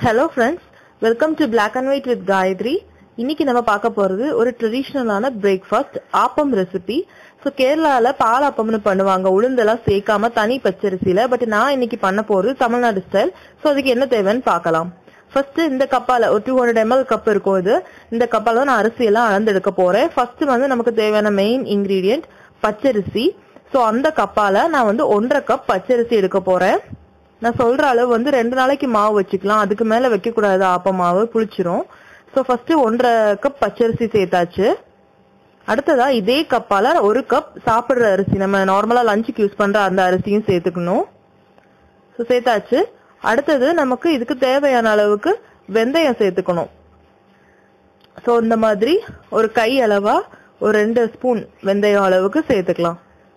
hello friends welcome to Black and white with Gayathri இன்னைக்கு நம்ம பார்க்க போறது ஒரு ட்ரெடிஷ்னலான பிரேக்ஃபாஸ்ட் ஆப்பம் ரெசிபி ஸோ கேரளால பால் ஆப்பம்னு பண்ணுவாங்க உளுந்தெல்லாம் சேர்க்காம தனி பச்சரிசியில பட் நான் இன்னைக்கு பண்ண போறது தமிழ்நாடு ஸ்டைல் ஸோ அதுக்கு என்ன தேவைன்னு பார்க்கலாம் ஃபர்ஸ்ட் இந்த கப்பால ஒரு டூ ஹண்ட்ரட் எம்எல் கப் இருக்கும் இது இந்த கப்பால தான் நான் அரிசி எல்லாம் அளந்து எடுக்க போறேன் ஃபர்ஸ்ட் வந்து நமக்கு தேவையான மெயின் இன்கிரீடியன்ட் பச்சரிசி ஸோ அந்த கப்பால நான் வந்து ஒன்றரை கப் பச்சரிசி எடுக்க போறேன் நான் சொல்ற அளவு வந்து ரெண்டு நாளைக்கு மாவு வச்சுக்கலாம் அதுக்கு மேல வைக்க கூடாது ஆப்ப மாவு புளிச்சிரும் ஸோ ஃபர்ஸ்ட் ஒன்றரை கப் பச்சரிசி சேர்த்தாச்சு அடுத்ததா இதே கப்பால ஒரு கப் சாப்பிடுற அரிசி நம்ம நார்மலா லஞ்சுக்கு யூஸ் பண்ற அந்த அரிசியும் சேர்த்துக்கணும் ஸோ சேர்த்தாச்சு அடுத்தது நமக்கு இதுக்கு தேவையான அளவுக்கு வெந்தயம் சேர்த்துக்கணும் ஸோ இந்த மாதிரி ஒரு கை அளவா ஒரு ரெண்டு ஸ்பூன் வெந்தயம் அளவுக்கு சேர்த்துக்கலாம்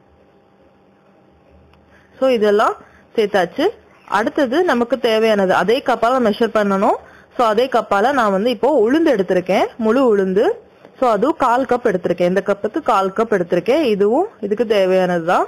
ஸோ இதெல்லாம் சேர்த்தாச்சு அடுத்தது நமக்கு தேவையானது அதே கப்பால மெஷர் பண்ணணும் ஸோ அதே கப்பால நான் வந்து இப்போ உளுந்து எடுத்திருக்கேன் முழு உளுந்து ஸோ அதுவும் கால் கப் எடுத்திருக்கேன் இந்த கப்புக்கு கால் கப் எடுத்திருக்கேன் இதுவும் இதுக்கு தேவையானது தான்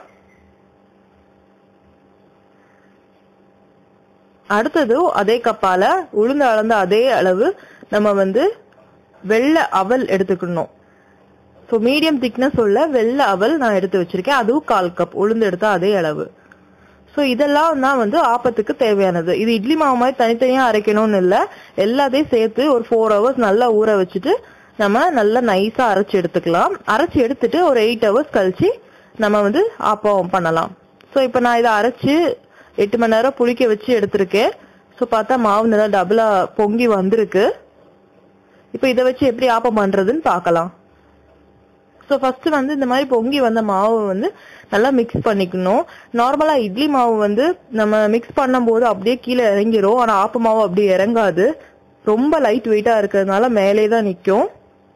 அடுத்தது அதே கப்பால உளுந்து அளந்த அதே அளவு நம்ம வந்து வெள்ளை அவல் எடுத்துக்கணும் ஸோ மீடியம் திக்னஸ் உள்ள வெள்ளை அவல் நான் எடுத்து வச்சிருக்கேன் அதுவும் கால் கப் உளுந்து எடுத்தா அதே அளவு ஸோ இதெல்லாம் தான் வந்து ஆப்பத்துக்கு தேவையானது இது இட்லி மாவு மாதிரி தனித்தனியா அரைக்கணும்னு இல்லை எல்லாத்தையும் சேர்த்து ஒரு ஃபோர் ஹவர்ஸ் நல்லா ஊற வச்சுட்டு நம்ம நல்லா நைஸா அரைச்சு எடுத்துக்கலாம் அரைச்சு எடுத்துட்டு ஒரு எயிட் ஹவர்ஸ் கழிச்சு நம்ம வந்து ஆப்பம் பண்ணலாம் ஸோ இப்போ நான் இதை அரைச்சு எட்டு மணி நேரம் புளிக்க வச்சு எடுத்திருக்கேன் ஸோ பார்த்தா மாவு நல்லா டபுளா பொங்கி வந்திருக்கு இப்போ இதை வச்சு எப்படி ஆப்பம் பண்றதுன்னு பார்க்கலாம் ஸோ ஃபர்ஸ்ட் வந்து இந்த மாதிரி பொங்கி வந்த மாவு வந்து நல்லா மிக்ஸ் பண்ணிக்கணும் நார்மலா இட்லி மாவு வந்து நம்ம மிக்ஸ் பண்ணும்போது அப்படியே கீழே இறங்கிரும் ஆனா ஆப்ப மாவு அப்படியே இறங்காது ரொம்ப லைட் வெயிட்டா இருக்கிறதுனால மேலே தான் நிற்கும்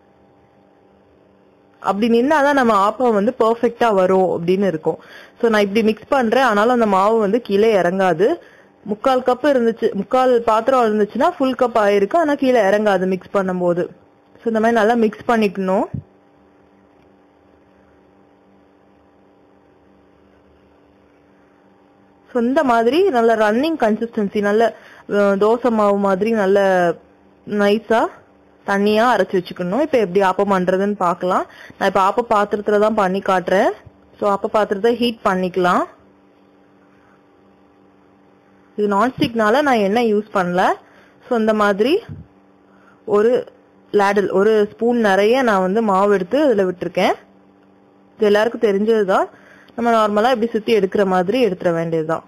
அப்படி நின்னாதான் நம்ம ஆப்பம் வந்து பெர்ஃபெக்டா வரும் அப்படின்னு இருக்கும் ஸோ நான் இப்படி மிக்ஸ் பண்றேன் ஆனாலும் அந்த மாவு வந்து கீழே இறங்காது முக்கால் கப் இருந்துச்சு முக்கால் பாத்திரம் இருந்துச்சுன்னா ஃபுல் கப் ஆயிருக்கு ஆனா கீழே இறங்காது மிக்ஸ் பண்ணும்போது ஸோ இந்த மாதிரி நல்லா மிக்ஸ் பண்ணிக்கணும் ஸோ இந்த மாதிரி நல்ல ரன்னிங் கன்சிஸ்டன்சி நல்ல அஹ், தோசை மாவு மாதிரி நல்ல நைஸா தண்ணியா அரைச்சு வச்சுக்கணும் இப்போ எப்படி ஆப்பம் பண்றதுன்னு பார்க்கலாம் நான் இப்போ ஆப்ப பாத்திரத்துல தான் பண்ணி காட்டுறேன் ஸோ ஆப்ப பாத்திரத்தை ஹீட் பண்ணிக்கலாம் இது நான்ஸ்டிக்னால நான் எண்ணெய் யூஸ் பண்ணல ஸோ இந்த மாதிரி ஒரு லேடல் ஒரு ஸ்பூன் நிறைய நான் வந்து மாவு எடுத்து அதில் விட்டுருக்கேன் இது எல்லாருக்கும் தெரிஞ்சதுதான் நம்ம நார்மலா இப்படி சுத்தி எடுக்கிற மாதிரி எடுத்துட வேண்டியதுதான்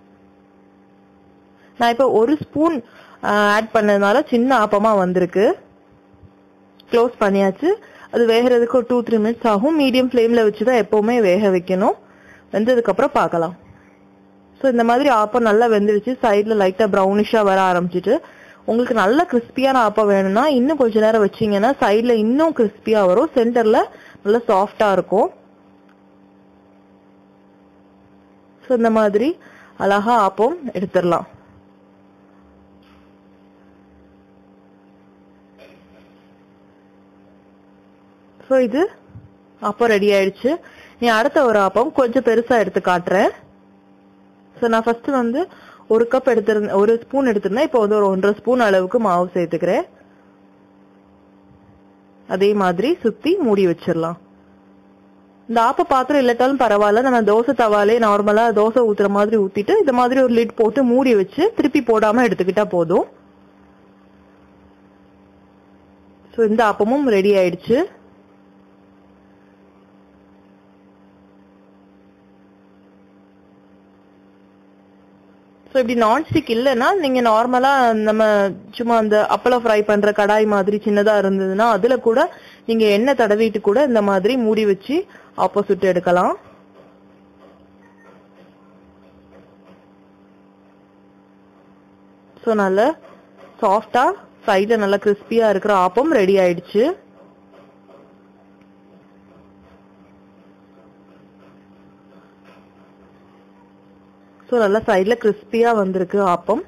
நான் இப்போ ஒரு ஸ்பூன் ஆட் பண்ணதுனால சின்ன ஆப்பமா வந்திருக்கு க்ளோஸ் பண்ணியாச்சு அது வேகிறதுக்கு ஒரு டூ த்ரீ மினிட்ஸ் ஆகும் மீடியம் ஃப்ளேம்ல வச்சு தான் எப்பவுமே வேக வைக்கணும் வெந்ததுக்கு அப்புறம் பார்க்கலாம் ஸோ இந்த மாதிரி ஆப்பம் நல்லா வெந்துடுச்சு சைடில் லைட்டாக ப்ரௌனிஷாக வர ஆரம்பிச்சிட்டு உங்களுக்கு நல்ல கிறிஸ்பியான ஆப்பம் வேணும்னா இன்னும் கொஞ்ச நேரம் வச்சீங்கன்னா சைடில் இன்னும் கிறிஸ்பியாக வரும் சென்டரில் நல்லா சாஃப்டாக இருக்கும் ஸோ இந்த மாதிரி அழகா ஆப்பம் எடுத்துடலாம் ஸோ இது ஆப்பம் ரெடி ஆயிடுச்சு நீ அடுத்த ஒரு ஆப்பம் கொஞ்சம் பெருசா எடுத்து காட்டுறேன் ஸோ நான் ஃபர்ஸ்ட் வந்து ஒரு கப் எடுத்திருந்தேன் ஒரு ஸ்பூன் எடுத்திருந்தேன் இப்போ வந்து ஒரு ஒன்றரை ஸ்பூன் அளவுக்கு மாவு சேர்த்துக்கிறேன் அதே மாதிரி சுத்தி மூடி வச்சிடலாம் இந்த ஆப்ப பாத்திரம் இல்லாட்டாலும் பரவாயில்ல நம்ம தோசை தவாலே நார்மலா தோசை ஊத்துற மாதிரி ஊத்திட்டு இந்த மாதிரி ஒரு லிட் போட்டு மூடி வச்சு திருப்பி போடாம எடுத்துக்கிட்டா போதும் ஸோ இந்த ஆப்பமும் ரெடி ஆயிடுச்சு ஸோ இப்படி நான்ஸ்டிக் இல்லைன்னா நீங்க நார்மலா நம்ம சும்மா அந்த அப்பளம் ஃப்ரை பண்ற கடாய் மாதிரி சின்னதா இருந்ததுன்னா அதுல கூட நீங்க எண்ணெய் தடவிட்டு கூட இந்த மாதிரி மூடி வச்சு ஆப்போசிட் எடுக்கலாம் ஸோ நல்ல சாஃப்டா சைடில் நல்லா கிறிஸ்பியா இருக்கிற ஆப்பம் ரெடி ஆயிடுச்சு ஸோ நல்லா சைடில் கிறிஸ்பியாக வந்திருக்கு ஆப்பம்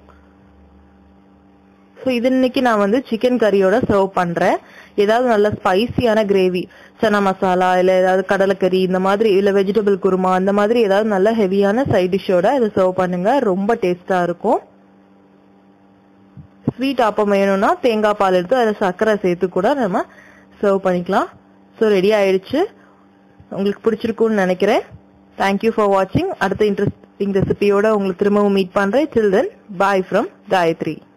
ஸோ இது இன்னைக்கு நான் வந்து சிக்கன் கறியோட சர்வ் பண்ணுறேன் ஏதாவது நல்ல ஸ்பைசியான கிரேவி சனா மசாலா இல்லை ஏதாவது கடலைக்கறி இந்த மாதிரி இல்லை வெஜிடபிள் குருமா அந்த மாதிரி ஏதாவது நல்ல ஹெவியான சைட் டிஷ்ஷோட இதை சர்வ் பண்ணுங்க ரொம்ப டேஸ்டாக இருக்கும் ஸ்வீட் ஆப்பம் வேணும்னா தேங்காய் பால் எடுத்து அதில் சர்க்கரை சேர்த்து கூட நம்ம சர்வ் பண்ணிக்கலாம் ஸோ ரெடி ஆயிடுச்சு உங்களுக்கு பிடிச்சிருக்கும்னு நினைக்கிறேன் தேங்க்யூ ஃபார் வாட்சிங் அடுத்த இன்ட்ரெஸ்டிங் ரெசிபியோட உங்களுக்கு திரும்பவும் மீட் பண்றேன் சில்ட்ரன் பாய் ஃப்ரம் காயத்ரி